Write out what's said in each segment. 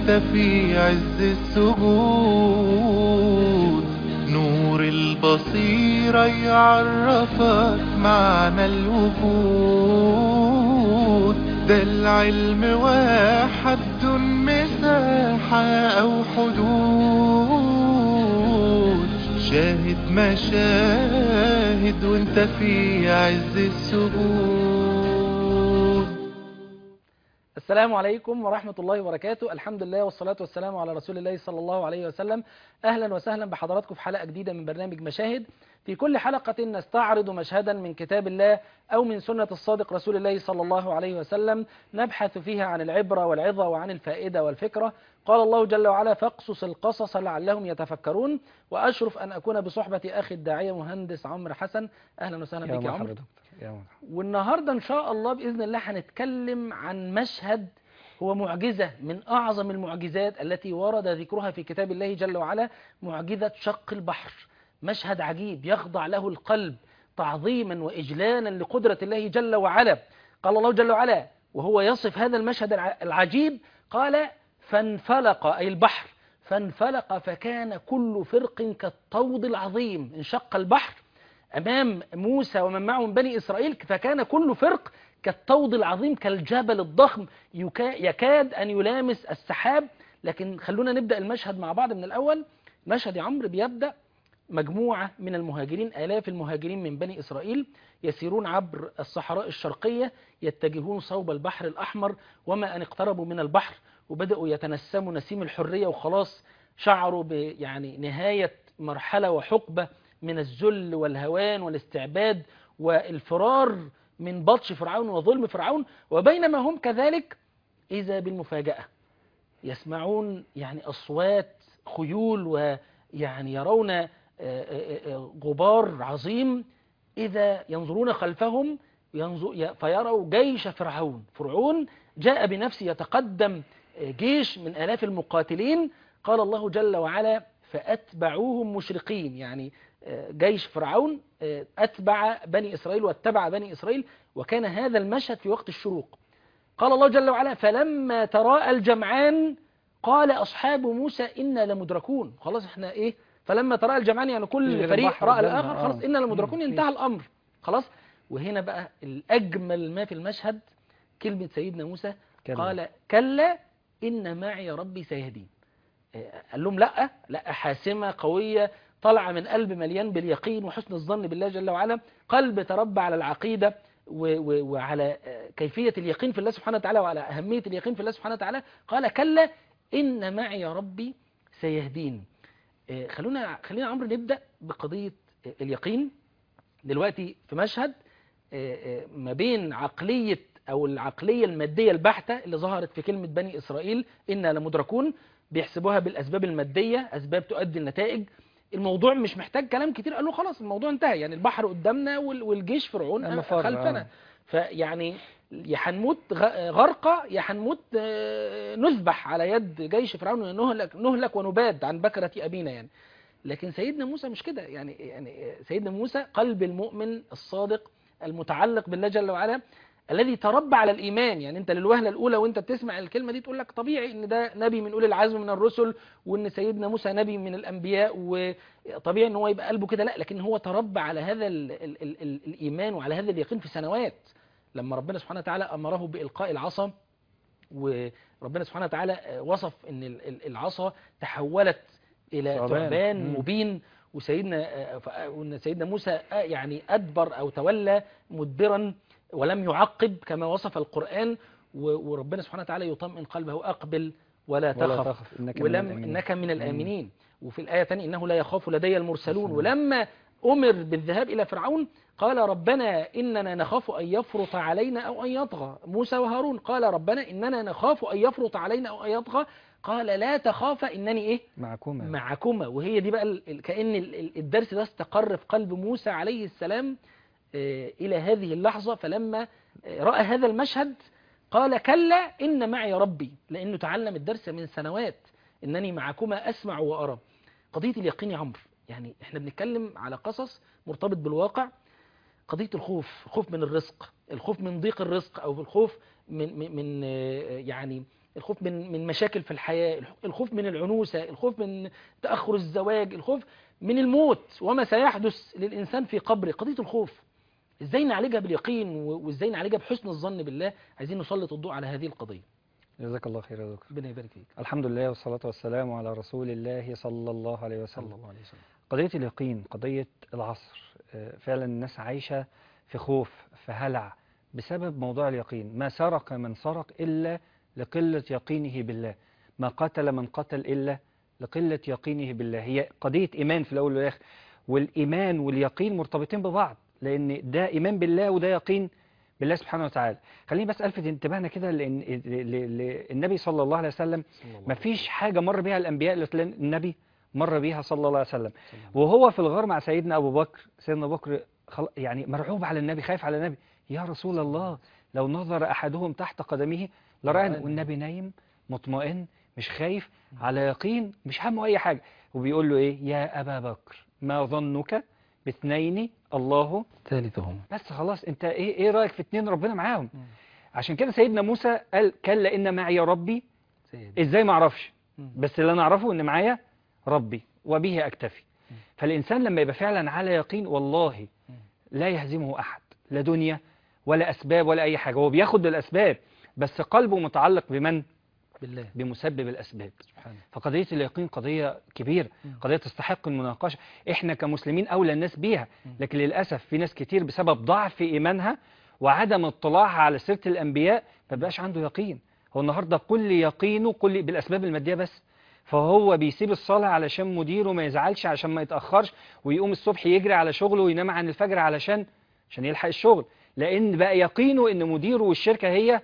وانت في عز السجود نور البصيرة يعرفك معنى الوجود ده العلم واحد دون مساحة أو حدود شاهد مشاهد وانت في عز السجود السلام عليكم ورحمة الله وبركاته الحمد لله والصلاة والسلام على رسول الله صلى الله عليه وسلم أهلا وسهلا بحضراتكم في حلقة جديدة من برنامج مشاهد في كل حلقة نستعرض مشهدا من كتاب الله أو من سنة الصادق رسول الله صلى الله عليه وسلم نبحث فيها عن العبرة والعظة وعن الفائدة والفكرة قال الله جل وعلا فاقصص القصص لعلهم يتفكرون وأشرف أن أكون بصحبة أخي الداعية مهندس عمرو حسن أهلا وسهلا بك يا عمرو يا مرحبا والنهاردة إن شاء الله بإذن الله هنتكلم عن مشهد هو معجزة من أعظم المعجزات التي ورد ذكرها في كتاب الله جل وعلا معجزة شق البحر مشهد عجيب يخضع له القلب تعظيما وإجلالا لقدرة الله جل وعلا قال الله جل وعلا وهو يصف هذا المشهد الع- العجيب قال فانفلق أي البحر فانفلق فكان كل فرق كالطود العظيم انشق البحر أمام موسى ومن معه من بني إسرائيل فكان كل فرق كالطود العظيم كالجبل الضخم يكا- يكاد أن يلامس السحاب لكن خلونا نبدأ المشهد مع بعض من الأول مشهد يا عمرو بيبدأ مجموعة من المهاجرين آلاف المهاجرين من بني إسرائيل يسيرون عبر الصحراء الشرقية يتجهون صوب البحر الأحمر وما أن اقتربوا من البحر وبدأوا يتنسموا نسيم الحرية وخلاص شعروا ب يعني نهاية مرحلة وحقبة من الذل والهوان والاستعباد والفرار من بطش فرعون وظلم فرعون وبينما هم كذلك إذا بالمفاجأة يسمعون يعني أصوات خيول ويعني يرون آه، آه، آه، غبار عظيم إذا ينظرون خلفهم ينظر ي- فيروا جيش فرعون فرعون جاء بنفسه يتقدم آه، جيش من آلاف المقاتلين قال الله جل وعلا فأتبعوهم مشرقين يعني آه، جيش فرعون آه، أتبع بني إسرائيل واتبع بني إسرائيل وكان هذا المشهد في وقت الشروق قال الله جل وعلا فلما تراءى الجمعان قال أصحاب موسى إنا لمدركون خلاص احنا إيه فلما تراءى الجمعان يعني كل غير فريق البحر رأى قدامنا، الآخر خلاص آه. إنا لمدركون مم. انتهى الأمر خلاص وهنا بقى الأجمل ما في المشهد كلمة سيدنا موسى كلا. قال كلا إن معي ربي سيهدين آه، قال لهم لا لا حاسمة قوية طالعة من قلب مليان باليقين وحسن الظن بالله جل وعلا قلب تربى على العقيدة و- و- وعلى آه، كيفية اليقين في الله سبحانه وتعالى وعلى أهمية اليقين في الله سبحانه وتعالى قال كلا إن معي ربي سيهدين آه، خلونا خلينا يا عمرو نبدأ بقضية آه، اليقين دلوقتي في مشهد آه، آه، ما بين عقلية أو العقلية المادية البحتة اللي ظهرت في كلمة بني إسرائيل إنا لمدركون بيحسبوها بالأسباب المادية أسباب تؤدي النتائج الموضوع مش محتاج كلام كتير قالوا خلاص الموضوع انتهى يعني البحر قدامنا وال- والجيش فرعون المفر، خلفنا آه. فيعني يا هنموت غ- غرقة يا هنموت آه، نذبح على يد جيش فرعون نهلك نهلك ونباد عن بكرة أبينا يعني لكن سيدنا موسى مش كده يعني يعني سيدنا موسى قلب المؤمن الصادق المتعلق بالله جل وعلا الذي تربى على الإيمان يعني أنت للوهلة الأولى وأنت بتسمع الكلمة دي تقول لك طبيعي إن ده نبي من أولي العزم من الرسل وإن سيدنا موسى نبي من الأنبياء وطبيعي إن هو يبقى قلبه كده لا لكن هو تربى على هذا ال ال ال ال الإيمان وعلى هذا اليقين في سنوات لما ربنا سبحانه وتعالى أمره بإلقاء العصا وربنا سبحانه وتعالى وصف ان ال- ال- العصا تحولت الى ثعبان. ثعبان مم. مبين وسيدنا ف- وان سيدنا موسى يعني ادبر او تولى مدبرا ولم يعقب كما وصف القران و- وربنا سبحانه وتعالى يطمئن قلبه اقبل ولا ولا تخف تخف إنك من ولم الآمنين. انك من مم. الامنين وفي الايه الثانيه انه لا يخاف لدي المرسلون المرسلون. ولما امر بالذهاب الى فرعون قال ربنا اننا نخاف ان يفرط علينا او ان يطغى موسى وهارون قال ربنا اننا نخاف ان يفرط علينا او ان يطغى قال لا تخافا انني ايه معكما معكما وهي دي بقى ال- ال- كأن ال- ال- الدرس ده استقر في قلب موسى عليه السلام آه، إلى هذه اللحظة فلما آه، رأى هذا المشهد قال كلا إن معي ربي لأنه تعلم الدرس من سنوات إنني معكما أسمع وأرى قضية اليقين يا عمرو يعني احنا بنتكلم على قصص مرتبط بالواقع قضية الخوف الخوف من الرزق الخوف من ضيق الرزق أو الخوف من, من, من آه، يعني الخوف من من مشاكل في الحياة الخوف من العنوسة الخوف من تأخر الزواج الخوف من الموت وما سيحدث للإنسان في قبره قضية الخوف ازاي نعالجها باليقين و- وازاي نعالجها بحسن الظن بالله عايزين نسلط الضوء على هذه القضية جزاك الله خير يا دكتور ربنا يبارك فيك الحمد لله والصلاة والسلام على رسول الله صلى الله عليه صلى وسلم الله عليه وسلم قضية اليقين قضية العصر آه، فعلا الناس عايشة في خوف في هلع بسبب موضوع اليقين ما سرق من سرق إلا لقلة يقينه بالله ما قتل من قتل إلا لقلة يقينه بالله هي قضية إيمان في الأول والآخر والإيمان واليقين مرتبطين ببعض لأن ده إيمان بالله وده يقين بالله سبحانه وتعالى خليني بس ألفت انتباهنا كده لأن ل- ل- ل- النبي صلى الله عليه وسلم صلى الله ما فيش حاجة مر بها الأنبياء اللي تلاقي النبي مر بيها صلى الله عليه وسلم عليه وسلم. وهو في الغار مع سيدنا أبو بكر سيدنا أبو بكر خل... يعني مرعوب على النبي خايف على النبي يا رسول الله لو نظر أحدهم تحت قدمه لرأى لرآني. والنبي نايم مطمئن مش خايف على يقين مش همه أي حاجة وبيقول له إيه يا أبا بكر ما ظنك باثنين الله ثالثهم بس خلاص انت ايه ايه رايك في اتنين ربنا معاهم عشان كده سيدنا موسى قال كلا ان معي ربي سيدي. ازاي ما اعرفش مم. بس اللي انا اعرفه ان معايا ربي وبه اكتفي مم. فالانسان لما يبقى فعلا على يقين والله مم. لا يهزمه احد لا دنيا ولا اسباب ولا اي حاجه هو بياخد الاسباب بس قلبه متعلق بمن بالله بمسبب الاسباب سبحانه فقضيه اليقين قضيه كبيره مم. قضيه تستحق المناقشه احنا كمسلمين اولى الناس بيها مم. لكن للاسف في ناس كتير بسبب ضعف ايمانها وعدم اطلاعها على سيره الانبياء ما بقاش عنده يقين هو النهارده كل يقينه كل بالاسباب الماديه بس فهو بيسيب الصلاه علشان مديره ما يزعلش عشان ما يتاخرش ويقوم الصبح يجري على شغله وينام عن الفجر علشان عشان يلحق الشغل لان بقى يقينه ان مديره والشركه هي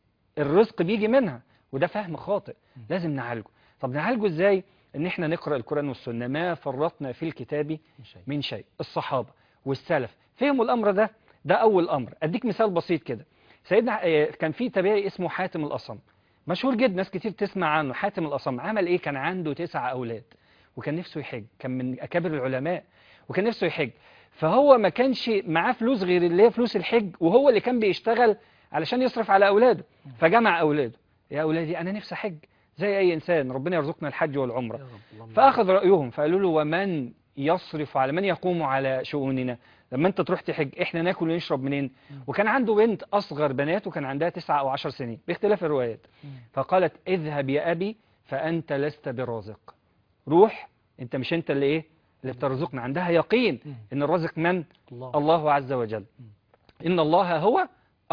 الرزق بيجي منها وده فهم خاطئ لازم نعالجه طب نعالجه ازاي ان احنا نقرا القران والسنه ما فرطنا في الكتاب من شيء من شيء الصحابه والسلف فهموا الامر ده ده اول امر اديك مثال بسيط كده سيدنا آه، كان في تابعي اسمه حاتم الاصم مشهور جدا ناس كتير تسمع عنه حاتم الاصم عمل ايه كان عنده تسع اولاد وكان نفسه يحج كان من اكابر العلماء وكان نفسه يحج فهو ما كانش معاه فلوس غير اللي هي فلوس الحج وهو اللي كان بيشتغل علشان يصرف على اولاده فجمع اولاده يا اولادي انا نفسي احج زي اي انسان ربنا يرزقنا الحج والعمره يا رب اللهم فأخذ رأيهم فقالوا له ومن يصرف على من يقوم على شؤوننا لما انت تروح تحج احنا ناكل ونشرب منين وكان عنده بنت اصغر بنات وكان عندها تسعة او عشر سنين باختلاف الروايات مم. فقالت اذهب يا ابي فانت لست برازق روح انت مش انت اللي ايه اللي بترزقنا عندها يقين مم. ان الرازق من الله الله عز وجل إن الله هو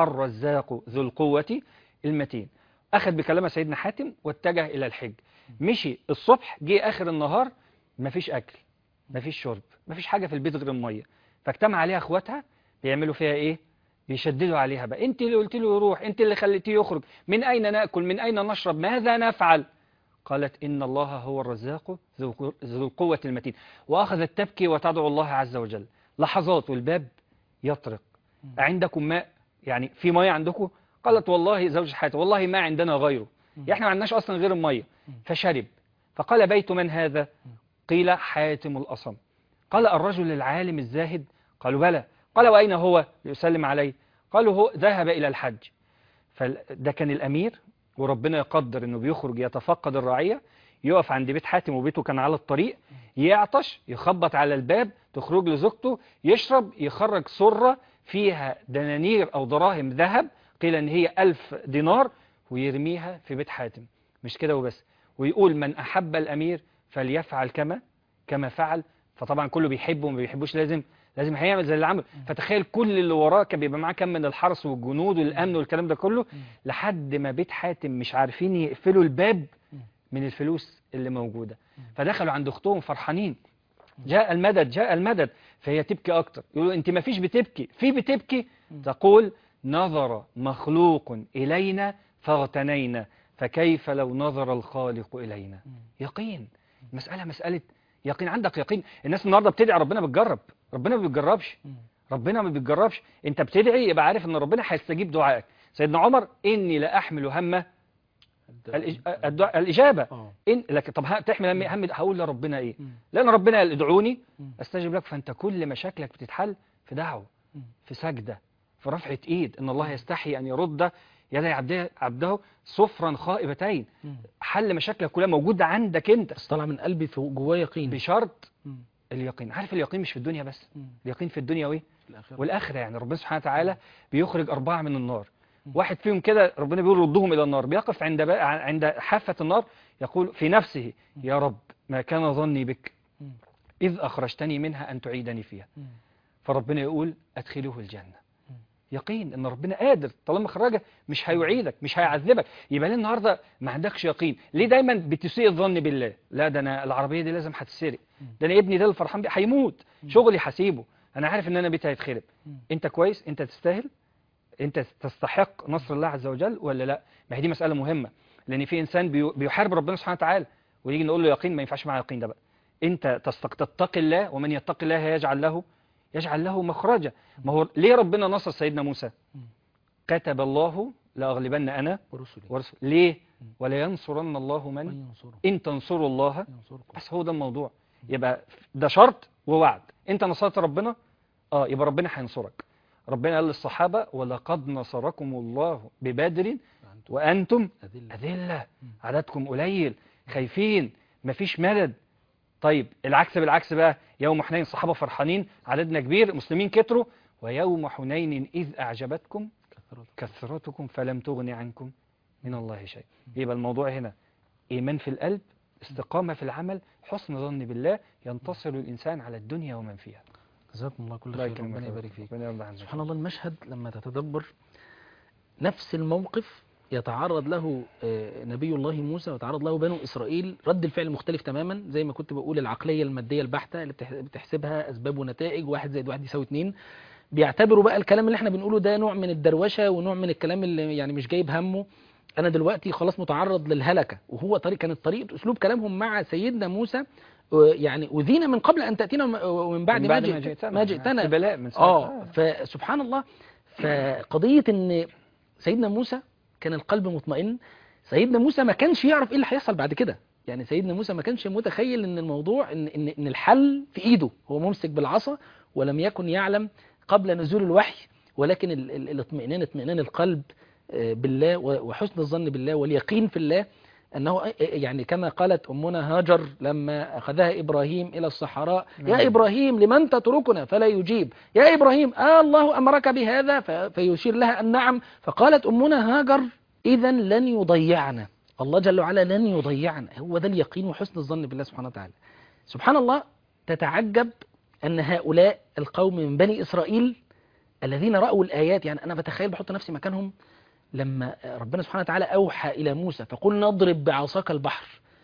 الرزاق ذو القوة المتين أخذ بكلام سيدنا حاتم واتجه إلى الحج مشي الصبح جه آخر النهار مفيش أكل مفيش شرب مفيش حاجة في البيت غير المية فاجتمع عليها أخواتها بيعملوا فيها إيه بيشددوا عليها بقى أنت اللي قلت له يروح أنت اللي خليتيه يخرج من أين نأكل من أين نشرب ماذا نفعل قالت إن الله هو الرزاق ذو ذو القوة المتين وأخذت تبكي وتدعو الله عز وجل لحظات والباب يطرق عندكم ماء يعني في ميه عندكم قالت والله زوج حاتم والله ما عندنا غيره يعني احنا ما عندناش اصلا غير الميه فشرب فقال بيت من هذا قيل حاتم الاصم قال الرجل العالم الزاهد قالوا بلى قال واين هو ليسلم عليه قالوا هو ذهب الى الحج فده كان الامير وربنا يقدر انه بيخرج يتفقد الرعيه يقف عند بيت حاتم وبيته كان على الطريق يعطش يخبط على الباب تخرج له زوجته يشرب يخرج سرة فيها دنانير أو دراهم ذهب قيل إن هي ألف دينار ويرميها في بيت حاتم مش كده وبس ويقول من أحب الأمير فليفعل كما كما فعل فطبعا كله بيحبه وما بيحبوش لازم لازم هيعمل زي اللي عمل فتخيل كل اللي وراه كان بيبقى معاه كم من الحرس والجنود والامن والكلام ده كله لحد ما بيت حاتم مش عارفين يقفلوا الباب من الفلوس اللي موجوده فدخلوا عند اختهم فرحانين جاء المدد جاء المدد فهي تبكي اكتر يقولوا انت ما فيش بتبكي في بتبكي تقول نظر مخلوق الينا فاغتنينا فكيف لو نظر الخالق الينا يقين مساله مساله يقين عندك يقين الناس النهارده بتدعي ربنا بتجرب ربنا ما بيتجربش ربنا ما بيتجربش انت بتدعي يبقى عارف ان ربنا هيستجيب دعائك سيدنا عمر اني لا احمل هم الإج... الدعاء الإجابة آه. إن لكن طب ها- تحمل هم هم هقول لربنا إيه مم. لأن ربنا قال ادعوني مم. أستجب لك فأنت كل مشاكلك بتتحل في دعوة مم. في سجدة في رفعة إيد إن الله يستحي أن يرد يدي عبده, عبده صفرا خائبتين مم. حل مشاكلك كلها موجودة عندك انت بس طالع من قلبي في جواه يقين بشرط مم. اليقين عارف اليقين مش في الدنيا بس مم. اليقين في الدنيا وايه في الآخرة. والآخرة يعني ربنا سبحانه وتعالى بيخرج أربعة من النار واحد فيهم كده ربنا بيقول ردهم إلى النار بيقف عند بقى عند حافة النار يقول في نفسه يا رب ما كان ظني بك مم. إذ أخرجتني منها أن تعيدني فيها مم. فربنا يقول أدخله الجنة يقين ان ربنا قادر طالما خرجك مش هيعيدك مش هيعذبك يبقى ليه النهارده ما عندكش يقين ليه دايما بتسيء الظن بالله لا ده انا العربيه دي لازم هتتسرق ده انا ابني ده الفرحان بيه هيموت شغلي هسيبه انا عارف ان انا بيتي هيتخرب مم. انت كويس انت تستاهل انت تستحق نصر الله عز وجل ولا لا ما هي دي مساله مهمه لان في انسان بيو- بيحارب ربنا سبحانه وتعالى ويجي نقول له يقين ما ينفعش معاه يقين ده بقى انت تستق- تتقي الله ومن يتقي الله يجعل له يجعل له مخرجا ما هو ليه ربنا نصر سيدنا موسى مم. كتب الله لأغلبن أنا ورسله ورسل ليه ولا ينصرن الله من من ينصره إن تنصروا الله ينصركم بس هو ده الموضوع يبقى ده شرط ووعد أنت نصرت ربنا آه يبقى ربنا هينصرك ربنا قال للصحابة ولقد نصركم الله ببدر أنتم وأنتم أذلة أذلة عددكم قليل خايفين مفيش مدد طيب العكس بالعكس بقى يوم حنين الصحابة فرحانين عددنا كبير مسلمين كتروا ويوم حنين إذ أعجبتكم كثرت كثرتكم فلم تغن عنكم من الله شيء يبقى الموضوع هنا إيمان في القلب استقامة في العمل حسن ظن بالله ينتصر الإنسان على الدنيا ومن فيها جزاكم الله كل الله خير يكرمك ربنا يا رب. يبارك فيك ربنا يرضى عنك سبحان الله المشهد لما تتدبر نفس الموقف يتعرض له آه، نبي الله موسى ويتعرض له بنو إسرائيل رد الفعل مختلف تماما زي ما كنت بقول العقلية المادية البحتة اللي بتح- بتحسبها أسباب ونتائج واحد زائد واحد يساوي اتنين بيعتبروا بقى الكلام اللي احنا بنقوله ده نوع من الدروشة ونوع من الكلام اللي يعني مش جايب همه أنا دلوقتي خلاص متعرض للهلكة وهو طريق كانت طريقة أسلوب كلامهم مع سيدنا موسى آه، يعني أذينا من قبل أن تأتينا وم- ومن بعد, من ما, بعد ما جئت جئتنا ما جئتنا بلاء من اه فسبحان الله فقضية ان سيدنا موسى كان القلب مطمئن سيدنا موسى ما كانش يعرف ايه اللي هيحصل بعد كده يعني سيدنا موسى ما كانش متخيل ان الموضوع ان ان ان الحل في ايده هو ممسك بالعصا ولم يكن يعلم قبل نزول الوحي ولكن ال- ال- الاطمئنان اطمئنان القلب آه، بالله و- وحسن الظن بالله واليقين في الله انه آه، يعني كما قالت امنا هاجر لما اخذها ابراهيم الى الصحراء نعم. يا ابراهيم لمن تتركنا فلا يجيب يا ابراهيم آه الله امرك بهذا ف- فيشير لها ان نعم فقالت امنا هاجر اذا لن يضيعنا الله جل وعلا لن يضيعنا هو ده اليقين وحسن الظن بالله سبحانه وتعالى سبحان الله تتعجب ان هؤلاء القوم من بني اسرائيل الذين راوا الايات يعني انا بتخيل بحط نفسي مكانهم لما ربنا سبحانه وتعالى اوحى الى موسى فقل نضرب بعصاك البحر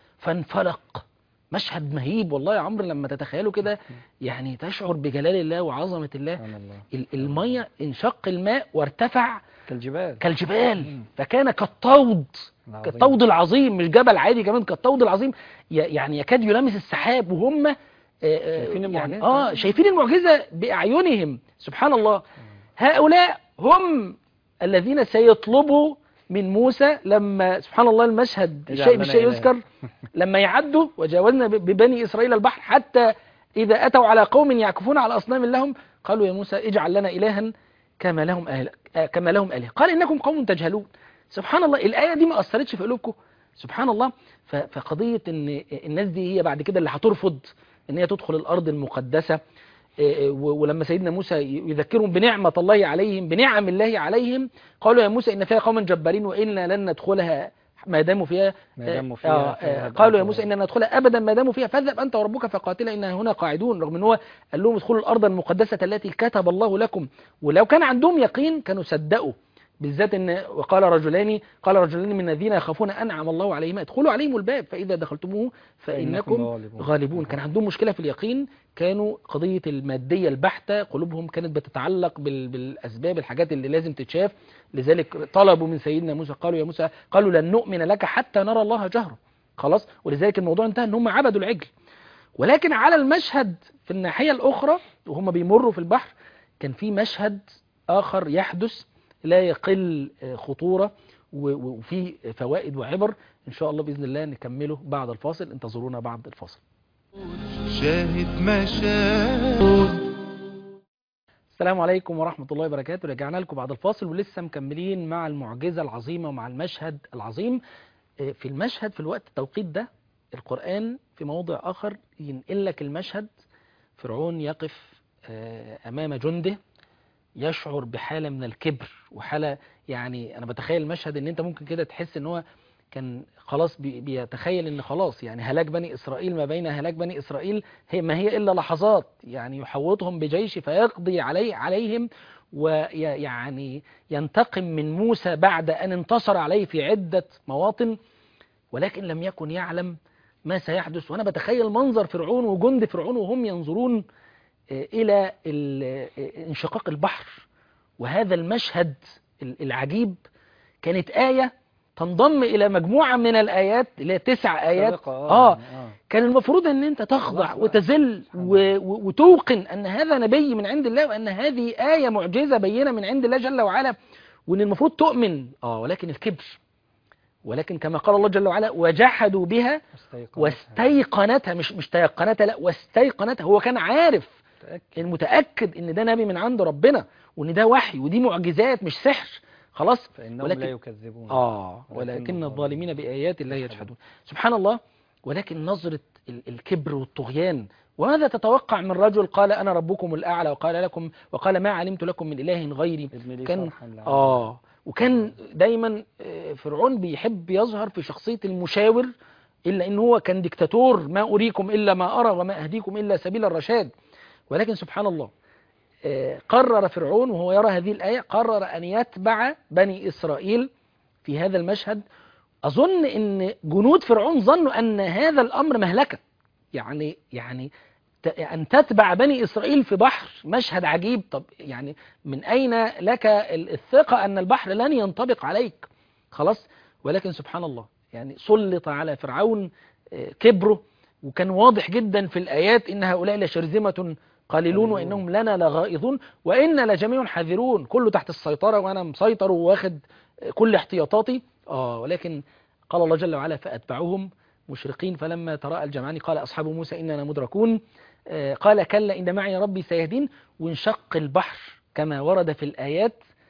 فانفلق مشهد مهيب والله يا عمرو لما تتخيله كده يعني تشعر بجلال الله وعظمه الله سبحان الله ال- الميه انشق الماء وارتفع كالجبال كالجبال مم. فكان كالطود العظيم. كالطود العظيم مش جبل عادي كمان كالطود العظيم ي- يعني يكاد يلامس السحاب وهم آه، آه، شايفين يعني المعجزة. اه شايفين المعجزه باعينهم سبحان الله هؤلاء هم الذين سيطلبوا من موسى لما سبحان الله المشهد اجعل الشيء لنا بالشيء إلها. يذكر لما يعدوا وجاوزنا ب- ببني إسرائيل البحر حتى إذا أتوا على قوم يعكفون على أصنام لهم قالوا يا موسى اجعل لنا إلها كما لهم آله آه، كما لهم آله قال إنكم قوم تجهلون سبحان الله الآية دي ما أثرتش في قلوبكم سبحان الله ف- فقضية إن الناس دي هي بعد كده اللي هترفض إن هي تدخل الأرض المقدسة إيه، و- ولما سيدنا موسى يذكرهم بنعمة الله عليهم بنعم الله عليهم قالوا يا موسى إن فيها قوما جبارين وإنا لن ندخلها ما داموا فيها ما داموا فيها آه، آه، فاذهب قالوا يا أنت موسى إننا ندخلها أبدا ما داموا فيها فاذهب أنت وربك فقاتلا إننا هنا قاعدون رغم إن هو قال لهم ادخلوا الأرض المقدسة التي كتب الله لكم ولو كان عندهم يقين كانوا صدقوا بالذات ان وقال رجلان قال رجلان من الذين يخافون انعم الله عليهما ادخلوا عليهم الباب فاذا دخلتموه فانكم غالبون. غالبون كان عندهم مشكله في اليقين كانوا قضيه الماديه البحته قلوبهم كانت بتتعلق بال... بالاسباب الحاجات اللي لازم تتشاف لذلك طلبوا من سيدنا موسى قالوا يا موسى قالوا لن نؤمن لك حتى نرى الله جهرا خلاص ولذلك الموضوع انتهى ان هم عبدوا العجل ولكن على المشهد في الناحيه الاخرى وهم بيمروا في البحر كان في مشهد اخر يحدث لا يقل آه، خطورة و- و- وفي فوائد وعبر إن شاء الله بإذن الله نكمله بعد الفاصل انتظرونا بعد الفاصل شاهد ما شاهد السلام عليكم ورحمة الله وبركاته رجعنا لكم بعد الفاصل ولسه مكملين مع المعجزة العظيمة ومع المشهد العظيم آه، في المشهد في الوقت التوقيت ده القرآن في موضع آخر ينقل لك المشهد فرعون يقف آه، أمام جنده يشعر بحالة من الكبر وحالة يعني أنا بتخيل المشهد إن أنت ممكن كده تحس إن هو كان خلاص بي- بيتخيل إن خلاص يعني هلاك بني إسرائيل ما بين هلاك بني إسرائيل هي ما هي إلا لحظات يعني يحوطهم بجيش فيقضي علي عليهم ويعني ينتقم من موسى بعد أن انتصر عليه في عدة مواطن ولكن لم يكن يعلم ما سيحدث وأنا بتخيل منظر فرعون وجند فرعون وهم ينظرون آه، إلى ال- آه، انشقاق البحر وهذا المشهد ال- العجيب كانت آية تنضم إلى مجموعة من الآيات اللي هي تسع آيات سابقة، آه آه. كان المفروض أن أنت تخضع خلاص بقى. وتذل سبحان و- و- وتوقن أن هذا نبي من عند الله وأن هذه آية معجزة بينة من عند الله جل وعلا وأن المفروض تؤمن آه ولكن الكبر ولكن كما قال الله جل وعلا وجحدوا بها واستيقظتها. واستيقنتها مش مش تيقنتها لا واستيقنتها هو كان عارف متأكد. المتأكد ان ده نبي من عند ربنا وان ده وحي ودي معجزات مش سحر خلاص فإنهم ولكن- لا يكذبون آه ولكن ولكن الظالمين الظالمين بآيات الله يجحدون. يجحدون سبحان الله ولكن نظرة ال- الكبر والطغيان وماذا تتوقع من رجل قال أنا ربكم الأعلى وقال لكم وقال ما علمت لكم من إله غيري ابن لي كان صرحا لعلي آه وكان دايما آه، فرعون بيحب يظهر في شخصية المشاور إلا إن هو كان ديكتاتور ما أريكم إلا ما أرى وما أهديكم إلا سبيل الرشاد ولكن سبحان الله آه، قرر فرعون وهو يرى هذه الآية قرر أن يتبع بني إسرائيل في هذا المشهد أظن أن جنود فرعون ظنوا أن هذا الأمر مهلكة يعني يعني ت- أن تتبع بني إسرائيل في بحر مشهد عجيب طب يعني من أين لك ال- الثقة أن البحر لن ينطبق عليك خلاص ولكن سبحان الله يعني سلط على فرعون آه، كبره وكان واضح جدا في الآيات إن هؤلاء لشرذمة قليلون قليلون. وإنهم لنا لغائظون وإن لجميع حذرون كله تحت السيطرة وأنا مسيطر وواخد آه، كل احتياطاتي آه ولكن قال الله جل وعلا فأتبعوهم مشرقين فلما تراءى الجمعان قال أصحاب موسى إننا مدركون آه، قال كلا إن معي ربي سيهدين وانشق البحر كما ورد في الآيات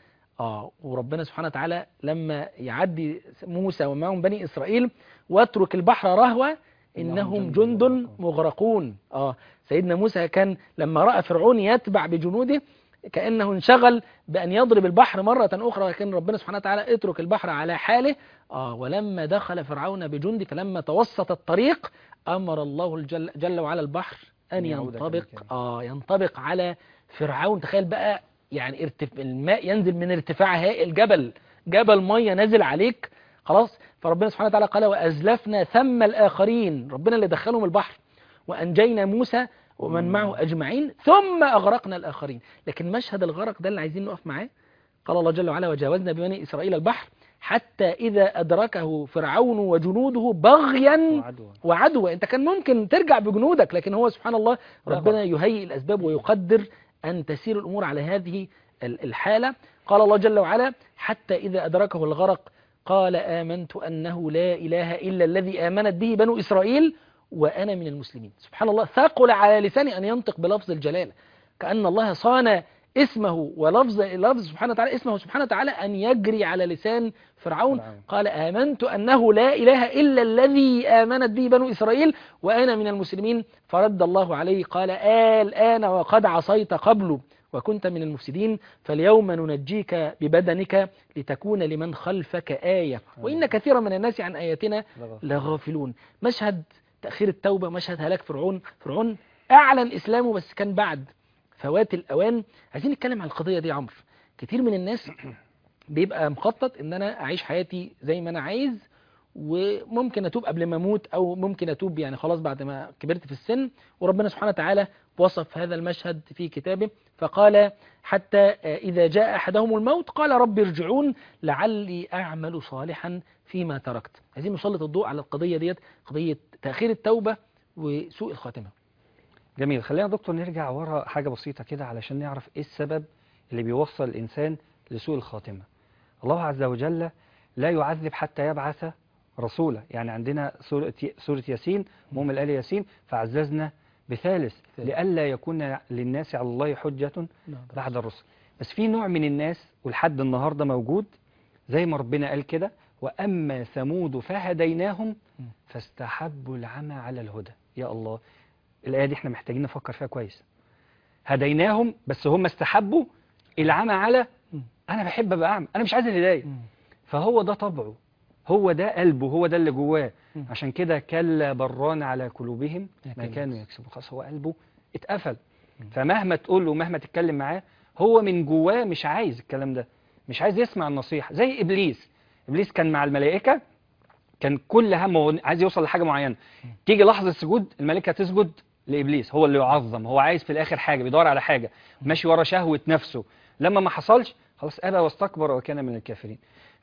آه وربنا سبحانه وتعالى لما يعدي موسى ومعهم بني إسرائيل واترك البحر رهوة إنهم إنهم جند جند مغرقون آه سيدنا موسى كان لما رأى فرعون يتبع بجنوده كأنه انشغل بأن يضرب البحر مرة أخرى لكن ربنا سبحانه وتعالى اترك البحر على حاله آه ولما دخل فرعون بجنده فلما توسط الطريق أمر الله الجل جل وعلا البحر أن أن يعود ينطبق كما كان. آه ينطبق على فرعون تخيل بقى يعني ارتف... الماء ينزل من ارتفاع هائل جبل جبل مية نازل عليك خلاص فربنا سبحانه وتعالى قال وأزلفنا ثم الآخرين ربنا اللي دخلهم البحر وأنجينا موسى ومن معه أجمعين ثم أغرقنا الآخرين لكن مشهد الغرق ده اللي عايزين نقف معاه قال الله جل وعلا وجاوزنا ببني إسرائيل البحر حتى إذا أدركه فرعون وجنوده بغيا وعدوى وعدوى انت كان ممكن ترجع بجنودك لكن هو سبحان الله لا ربنا يهيئ الأسباب ويقدر أن تسير الأمور على هذه ال- الحالة قال الله جل وعلا حتى إذا أدركه الغرق قال آمنت أنه لا إله إلا الذي آمنت به بنو إسرائيل وأنا من المسلمين سبحان الله ثقل على لساني أن ينطق بلفظ الجلالة كأن الله صان اسمه ولفظ لفظ سبحانه وتعالى اسمه سبحانه وتعالى أن يجري على لسان فرعون فرعون. قال آمنت أنه لا إله إلا الذي آمنت به بنو إسرائيل وأنا من المسلمين فرد الله عليه قال الآن وقد عصيت قبل وكنت من المفسدين فاليوم ننجيك ببدنك لتكون لمن خلفك آية وإن كثيرا من الناس عن آياتنا لغفل. لغافلون مشهد تأخير التوبة مشهد هلاك فرعون فرعون أعلن إسلامه بس كان بعد فوات الأوان عايزين نتكلم عن القضية دي يا عمرو كتير من الناس بيبقى مخطط ان انا اعيش حياتي زي ما انا عايز وممكن اتوب قبل ما اموت او ممكن اتوب يعني خلاص بعد ما كبرت في السن وربنا سبحانه وتعالى وصف هذا المشهد في كتابه فقال حتى اذا جاء احدهم الموت قال رب ارجعون لعلي اعمل صالحا فيما تركت عايزين نسلط الضوء على القضية ديت قضية تأخير التوبة وسوء الخاتمة جميل خلينا يا دكتور نرجع ورا حاجة بسيطة كده علشان نعرف ايه السبب اللي بيوصل الإنسان لسوء الخاتمة الله عز وجل لا يعذب حتى يبعث رسولا يعني عندنا سورة, سورة ياسين مهم الآل ياسين فعززنا بثالث ثالث. لئلا يكون للناس على الله حجة نعم. بعد الرسل بس في نوع من الناس ولحد النهارده موجود زي ما ربنا قال كده واما ثمود فهديناهم م. فاستحبوا العمى على الهدى يا الله الايه دي احنا محتاجين نفكر فيها كويس هديناهم بس هم استحبوا العمى على م. انا بحب ابقى اعمى انا مش عايز الهدايه مم. فهو ده طبعه هو ده قلبه هو ده اللي جواه م. عشان كده كلا بران على قلوبهم ما ما كانوا كانوا يكسبون خلاص هو قلبه اتقفل م. فمهما تقول له مهما تتكلم معاه هو من جواه مش عايز الكلام ده مش عايز يسمع النصيحة زي إبليس إبليس كان مع الملائكة كان كل همه هو عايز يوصل لحاجة معينة تيجي لحظة السجود الملائكة تسجد لإبليس هو اللي يعظم هو عايز في الآخر حاجة بيدور على حاجة ماشي ورا شهوة نفسه لما ما حصلش خلاص أبى واستكبر وكان من الكافرين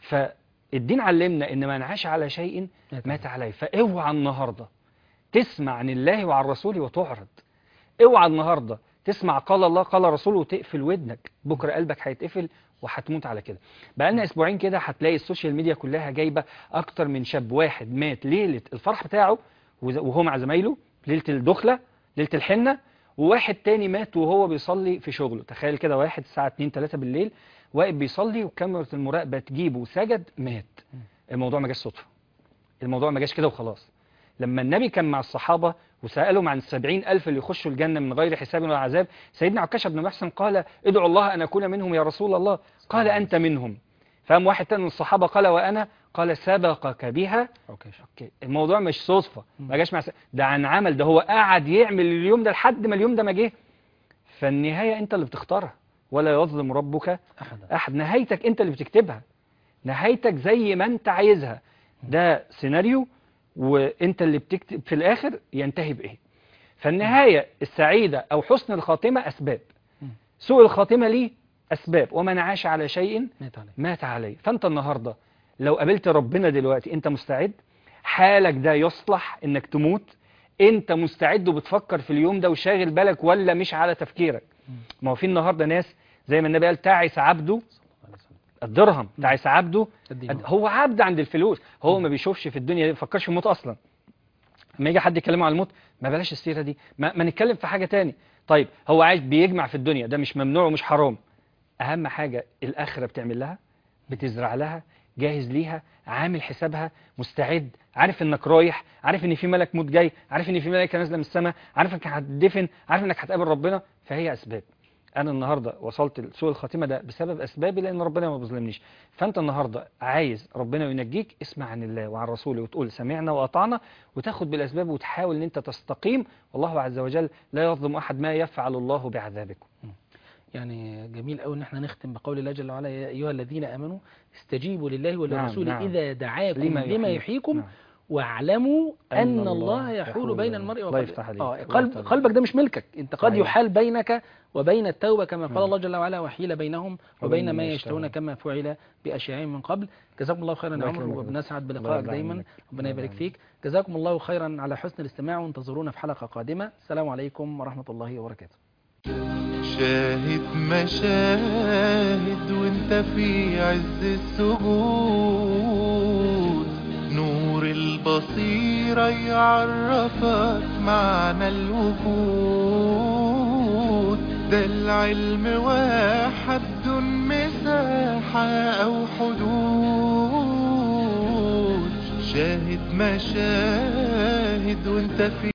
فالدين علمنا إن ما نعاش على شيء مات عليه فاوعى النهارده تسمع عن الله وعن رسوله وتعرض اوعى النهارده تسمع قال الله قال رسوله وتقفل ودنك بكره قلبك هيتقفل وهتموت على كده بقى لنا اسبوعين كده هتلاقي السوشيال ميديا كلها جايبه اكتر من شاب واحد مات ليله الفرح بتاعه وز- وهو مع زمايله ليله الدخله ليله الحنه وواحد تاني مات وهو بيصلي في شغله تخيل كده واحد الساعه 2 3 بالليل واقف بيصلي وكاميرا المراقبه تجيبه وسجد مات الموضوع ما جاش صدفه الموضوع ما جاش كده وخلاص لما النبي كان مع الصحابة وسألهم عن السبعين ألف اللي يخشوا الجنة من غير حساب ولا عذاب سيدنا عكاشة بن محسن قال ادعوا الله أن أكون منهم يا رسول الله قال أنت منهم فقام واحد تاني من الصحابة قال وأنا قال سبقك بها اوكي أوكي. الموضوع مش صدفة ما جاش مع س... ده عن عمل ده هو قعد يعمل اليوم ده لحد ما اليوم ده ما جه فالنهاية أنت اللي بتختارها ولا يظلم ربك احدا احد نهايتك انت اللي بتكتبها نهايتك زي ما انت عايزها ده سيناريو وانت اللي بتكتب في الاخر ينتهي بايه فالنهاية السعيدة او حسن الخاتمة اسباب مم. سوء الخاتمة ليه اسباب ومن عاش على شيء مات عليه مات عليه فانت النهاردة لو قابلت ربنا دلوقتي انت مستعد حالك ده يصلح انك تموت انت مستعد وبتفكر في اليوم ده وشاغل بالك ولا مش على تفكيرك مم. ما هو في النهارده ناس زي ما النبي قال تعس عبده الدرهم تعس عبده الدين هو عبد عند الفلوس هو ما بيشوفش في الدنيا دي ما بيفكرش في الموت اصلا لما يجي حد يكلمه عن الموت ما بلاش السيره دي ما, ما نتكلم في حاجه تاني طيب هو عايش بيجمع في الدنيا ده مش ممنوع ومش حرام اهم حاجه الاخره بتعمل لها بتزرع لها جاهز ليها عامل حسابها مستعد عارف انك رايح عارف ان في ملك موت جاي عارف ان في ملائكه نازله من السماء عارف انك هتدفن عارف انك هتقابل ربنا فهي اسباب انا النهارده وصلت لسوء الخاتمه ده بسبب اسبابي لان ربنا ما بيظلمنيش فانت النهارده عايز ربنا ينجيك اسمع عن الله وعن رسوله وتقول سمعنا واطعنا وتاخد بالاسباب وتحاول ان انت تستقيم والله عز وجل لا يظلم احد ما يفعل الله بعذابكم يعني جميل قوي ان احنا نختم بقول الله جل وعلا يا ايها الذين امنوا استجيبوا لله وللرسول نعم. اذا دعاكم لما لما يحييكم. يحييكم نعم. واعلموا أن ان الله الله يحول يحول بين بين- المرء الله وقلبه يفتح عليك. اه الله قلب يفتح عليك. قلبك ده مش ملكك انت قد صحيح. يحال بينك وبين التوبه كما قال نعم. الله جل وعلا وحيل بينهم وبين ما يشتهون كما فعل باشياعهم من قبل جزاكم الله خيرا يا الله عمرو يكرمك. وبنسعد الله بلقائك يرضى دايما عنك. ربنا الله يبارك يرضى فيك جزاكم الله خيرا على حسن الاستماع وانتظرونا في حلقه قادمه السلام عليكم ورحمه الله وبركاته شاهد مشاهد وانت في عز السجود نور البصيرة يعرفك معنى الوجود ده العلم واحد دون مساحة أو حدود شاهد مشاهد وانت في